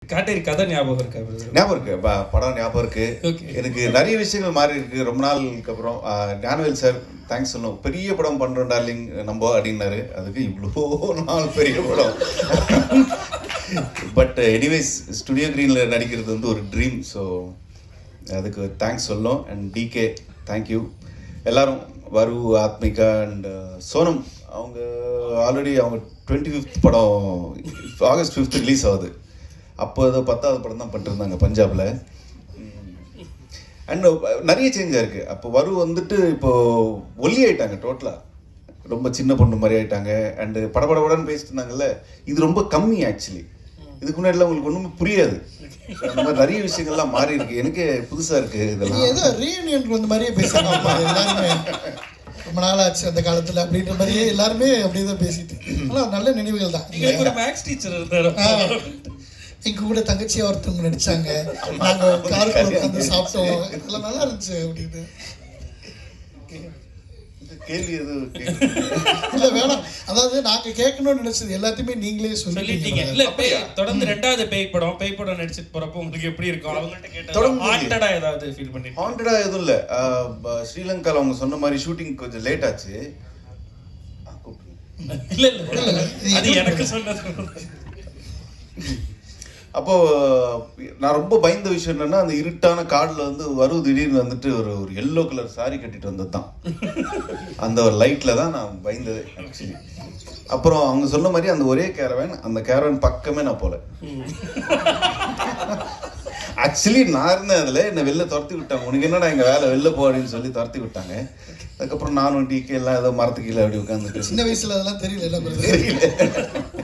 காட்டேரி கதை ஞாபகம் இருக்கா brother? ஞாபகம் இருக்கு ப- படம் ஞாபகம் இருக்கு Okay. எனக்கு நிறைய விஷயங்கள் மாறி இருக்கு ரொம்ப நாளுக்கு அப்புறம் ஆஹ், ஞானவேல் சார் தேங்க்ஸ் சொல்லணும் பெரிய படம் பண்றோம் டார்லிங் நம்ம அப்படின்னாரு அதுக்கு இவ்வளோ நாள் பெரிய படம் பட் எனிவேஸ் ஸ்டுடியோ கிரீன்ல நடிக்கிறது வந்து ஒரு ட்ரீம் ஸோ அதுக்கு தேங்க்ஸ் சொல்லணும் அண்ட் டிகே தேங்க்யூ எல்லாரும் வரு ஆத்மிகா அண்ட் சோனம் அவங்க ஆல்ரெடி அவங்க டுவெண்ட்டி ஃபிஃப்த் படம் ஆகஸ்ட் ஃபிஃப்த் ரிலீஸ் ஆகுது அப்போ ஏதோ பத்தாவது படம் தான் பண்ணிருந்தாங்க பஞ்சாப்ல அண்ட் நிறைய சேஞ்ச் ஆயிருக்கு அப்போ வரு வந்துட்டு இப்போ ஒல்லி ஆயிட்டாங்க டோட்டலா ரொம்ப சின்ன பொண்ணு மாதிரி ஆயிட்டாங்க அண்ட் படபடபடன்னு பேசிட்டு இருந்தாங்கல்ல இது ரொம்ப கம்மி ஆக்சுவலி இதுக்கு முன்னாடிலாம் உங்களுக்கு ஒண்ணுமே புரியாது அந்த மாதிரி நிறைய விஷயங்கள்லாம் மாறி இருக்கு எனக்கு புதுசா இருக்கு நீ இதெல்லாம் ஏதோ ரீயூனியன் வந்த மாதிரியே பேசுறாங்க அப்பா எல்லாருமே ரொம்ப நாள் ஆச்சு அந்த காலத்துல அப்படின்ற மாதிரியே எல்லாருமே அப்படியே தான் பேசிட்டு ஆனா நல்ல நினைவுகள் தான் எங்களுக்கு ஒரு மேக்ஸ் டீச்சர் இருந்தாரு ஆ. எங்க கூட தங்கச்சியா ஒருத்தவங்க நடிச்சாங்க நாங்க காருக்குள்ள உட்காந்து சாப்பிட்டோம் இதெல்லாம் நல்லா இருந்துச்சு அப்படின்னு கேள்வி எதுவும் இல்ல வேணாம் அதாவது நாங்க கேட்கணும்னு நினைச்சது எல்லாத்தையுமே நீங்களே சொல்லிட்டீங்க சொல்லிட்டீங்க இல்ல பேய் தொடர்ந்து ரெண்டாவது பேய் படம் பேய் படம் நடிச்சிட்டு போறப்போ உங்களுக்கு எப்படி இருக்கும் அவங்கள்ட்ட கேட்டா தொடர்ந்து ஹாண்டடா ஏதாவது ஃபீல் பண்ணிருக்கீங்க ஹாண்டடா எதுவும் இல்லை ஸ்ரீலங்கால அவங்க சொன்ன மாதிரி ஷூட்டிங் கொஞ்சம் லேட் ஆச்சு ஆ, கூப்பிடுங்க. இல்ல இல்ல அது எனக்கு சொன்னது அப்போ நான் ரொம்ப பயந்த விஷயம் என்னன்னா அந்த இருட்டான காடுல வந்து வரும் திடீர்னு வந்துட்டு ஒரு ஒரு எல்லோ கலர் சாரி கட்டிட்டு வந்தது தான் அந்த ஒரு லைட்ல தான் நான் பயந்தது ஆக்சுவலி அப்புறம் அவங்க சொன்ன மாதிரி அந்த ஒரே கேரவன் அந்த கேரவன் பக்கமே நான் போல ஆக்சுவலி நான் இருந்தேன் அதுல என்னை வெளில துரத்தி விட்டாங்க உனக்கு என்னடா எங்க வேலை வெளில போ அப்படின்னு சொல்லி துரத்தி விட்டாங்க அதுக்கப்புறம் நானும் டிகே எல்லாம் ஏதோ மரத்துக்கு கீழே அப்படி உட்காந்துட்டு சின்ன வயசுல அதெல்லாம் தெரியல என்ன பண்ணுறது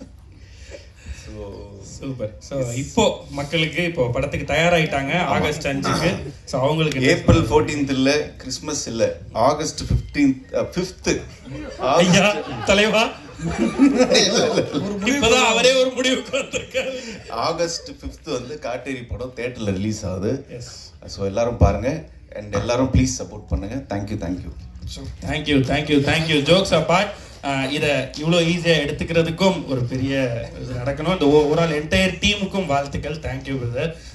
சூப்பர் சோ இப்போ மக்களுக்கு இப்போ படத்துக்கு தயாராயிட்டாங்க ஆகஸ்ட் அஞ்சுக்கு சோ அவங்களுக்கு என்ன ஏப்ரல் 14th இல்ல கிறிஸ்மஸ் இல்ல ஆகஸ்ட் 15th ஃபிஃப்த் ஐயா தலைவா ஒரு முடிவு இப்பதான் அவரே ஒரு முடிவுக்கு வந்திருக்காரு ஆகஸ்ட் 5th வந்து காட்டேரி படம் தியேட்டர்ல ரிலீஸ் ஆகுது எஸ் ஸோ எல்லாரும் பாருங்க அண்ட் எல்லாரும் ப்ளீஸ் சப்போர்ட் பண்ணுங்க thank you thank you thank you thank you thank you jokes apart இதை இவ்வளோ ஈஸியாக எடுத்துக்கிறதுக்கும் ஒரு பெரிய இது நடக்கணும் இந்த ஓவரால் என்டையர் டீமுக்கும் வாழ்த்துக்கள் தேங்க்யூ பிரதர்